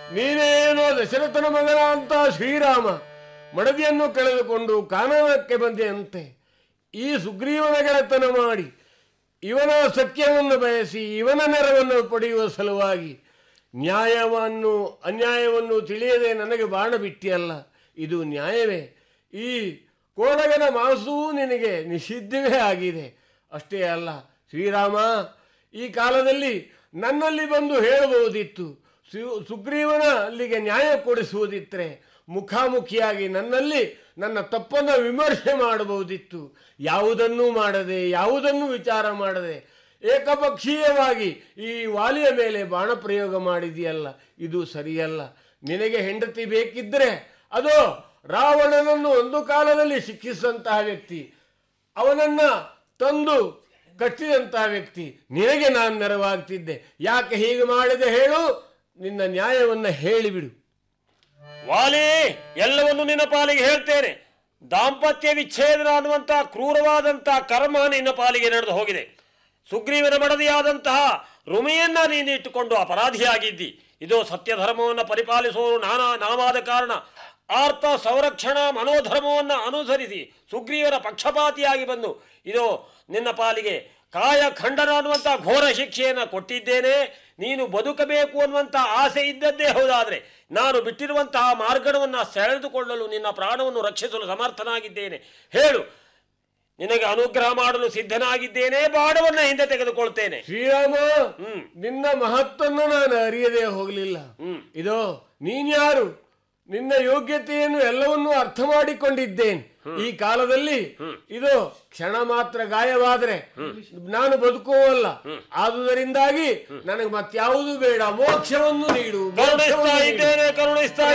ನೀನೇನೋ ದಶರಥನ ಮಗನ ಅಂತ ಶ್ರೀರಾಮ ಮಡದಿಯನ್ನು ಕಳೆದುಕೊಂಡು ಕಾನನಕ್ಕೆ ಬಂದೆಯಂತೆ ಈ ಸುಗ್ರೀವನ ಗೆಳೆತನ ಮಾಡಿ ಇವನ ಸಖ್ಯವನ್ನು ಬಯಸಿ ಇವನ ನೆರವನ್ನು ಪಡೆಯುವ ಸಲುವಾಗಿ ನ್ಯಾಯವನ್ನು ಅನ್ಯಾಯವನ್ನು ತಿಳಿಯದೆ ನನಗೆ ಬಾಣ ಬಿಟ್ಟಿಯಲ್ಲ ಇದು ನ್ಯಾಯವೇ ಈ ಕೋಡಗನ ಮಾಸವೂ ನಿನಗೆ ನಿಷಿದ್ಧವೇ ಆಗಿದೆ ಅಷ್ಟೇ ಅಲ್ಲ ಶ್ರೀರಾಮ ಈ ಕಾಲದಲ್ಲಿ ನನ್ನಲ್ಲಿ ಬಂದು ಹೇಳಬಹುದಿತ್ತು ಸು- ಸುಗ್ರೀವನ ಅಲ್ಲಿಗೆ ನ್ಯಾಯ ಕೊಡಿಸುವುದಿತ್ತರೆ ಮುಖಾಮುಖಿಯಾಗಿ ನನ್ನಲ್ಲಿ ನನ್ನ ತಪ್ಪನ್ನು ವಿಮರ್ಶೆ ಮಾಡಬಹುದಿತ್ತು ಯಾವುದನ್ನೂ ಮಾಡದೆ ಯಾವುದನ್ನೂ ವಿಚಾರ ಮಾಡದೆ ಏಕಪಕ್ಷೀಯವಾಗಿ ಈ ವಾಲಿಯ ಮೇಲೆ ಬಾಣ ಪ್ರಯೋಗ ಮಾಡಿದೆಯಲ್ಲ ಇದು ಸರಿಯಲ್ಲ ನಿನಗೆ ಹೆಂಡತಿ ಬೇಕಿದ್ದರೆ ಅದು ರಾವಣನನ್ನು ಒಂದು ಕಾಲದಲ್ಲಿ ಶಿಕ್ಷಿಸಿದಂತಹ ವ್ಯಕ್ತಿ ಅವನನ್ನ ತಂದು ಕಟ್ಟಿದಂತಹ ವ್ಯಕ್ತಿ ನಿನಗೆ ನಾನು ನೆರವಾಗ್ತಿದ್ದೆ ಯಾಕೆ ಹೀಗೆ ಮಾಡಿದೆ ಹೇಳು ನಿನ್ನ ನ್ಯಾಯವನ್ನ ಹೇಳಿಬಿಡು ವಾಲಿ ಎಲ್ಲವನ್ನು ನಿನ್ನ ಪಾಲಿಗೆ ಹೇಳ್ತೇನೆ ದಾಂಪತ್ಯ ವಿಚ್ಛೇದನ ಅನ್ನುವಂತಹ ಕ್ರೂರವಾದಂತಹ ಕರ್ಮ ನಿನ್ನ ಪಾಲಿಗೆ ನಡೆದು ಹೋಗಿದೆ ಸುಗ್ರೀವನ ಮಡದಿಯಾದಂತಹ ರುಮಿಯನ್ನ ನೀನು ಇಟ್ಟುಕೊಂಡು ಅಪರಾಧಿಯಾಗಿದ್ದಿ ಇದು ಸತ್ಯ ಧರ್ಮವನ್ನು ಪರಿಪಾಲಿಸುವವರು ನಾನಾ ನಾವಾದ ಕಾರಣ ಆರ್ಥ ಸಂರಕ್ಷಣಾ ಮನೋಧರ್ಮವನ್ನು ಅನುಸರಿಸಿ ಸುಗ್ರೀವನ ಪಕ್ಷಪಾತಿಯಾಗಿ ಬಂದು ಇದು ನಿನ್ನ ಪಾಲಿಗೆ ಕಾಯ ಖಂಡನ ಅನ್ನುವಂಥ ಘೋರ ಶಿಕ್ಷೆಯನ್ನು ಕೊಟ್ಟಿದ್ದೇನೆ ನೀನು ಬದುಕಬೇಕು ಅನ್ನುವಂಥ ಆಸೆ ಇದ್ದದ್ದೇ ಹೌದಾದ್ರೆ ನಾನು ಬಿಟ್ಟಿರುವಂತಹ ಮಾರ್ಗವನ್ನು ಸೆಳೆದುಕೊಳ್ಳಲು ನಿನ್ನ ಪ್ರಾಣವನ್ನು ರಕ್ಷಿಸಲು ಸಮರ್ಥನಾಗಿದ್ದೇನೆ ಹೇಳು ನಿನಗೆ ಅನುಗ್ರಹ ಮಾಡಲು ಸಿದ್ಧನಾಗಿದ್ದೇನೆ ಬಾಣವನ್ನ ಹಿಂದೆ ತೆಗೆದುಕೊಳ್ತೇನೆ ಶ್ರೀರಾಮ ಹ್ಮ್. ನಿನ್ನ ಮಹತ್ವವನ್ನು ನಾನು ಅರಿಯದೆ ಹೋಗಲಿಲ್ಲ ಹ್ಮ್. ಇದೋ ನೀನ್ಯಾರು ನಿನ್ನ ಯೋಗ್ಯತೆಯನ್ನು ಎಲ್ಲವನ್ನೂ ಅರ್ಥ ಮಾಡಿಕೊಂಡಿದ್ದೇನೆ ಈ ಕಾಲದಲ್ಲಿ ಇದು ಕ್ಷಣ ಮಾತ್ರ ಗಾಯವಾದರೆ ನಾನು ಬದುಕುವಲ್ಲ ಆದುದರಿಂದಾಗಿ ನನಗೆ ಮತ್ಯಾವುದು ಬೇಡ ಮೋಕ್ಷವನ್ನು ನೀಡು ಕರುಣಿಸ್ತಾ ಮೋಕ್ಷವನ್ನು ನೀಡು. ಇದ್ದೇನೆ ಕರುಣಿಸ್ತಾ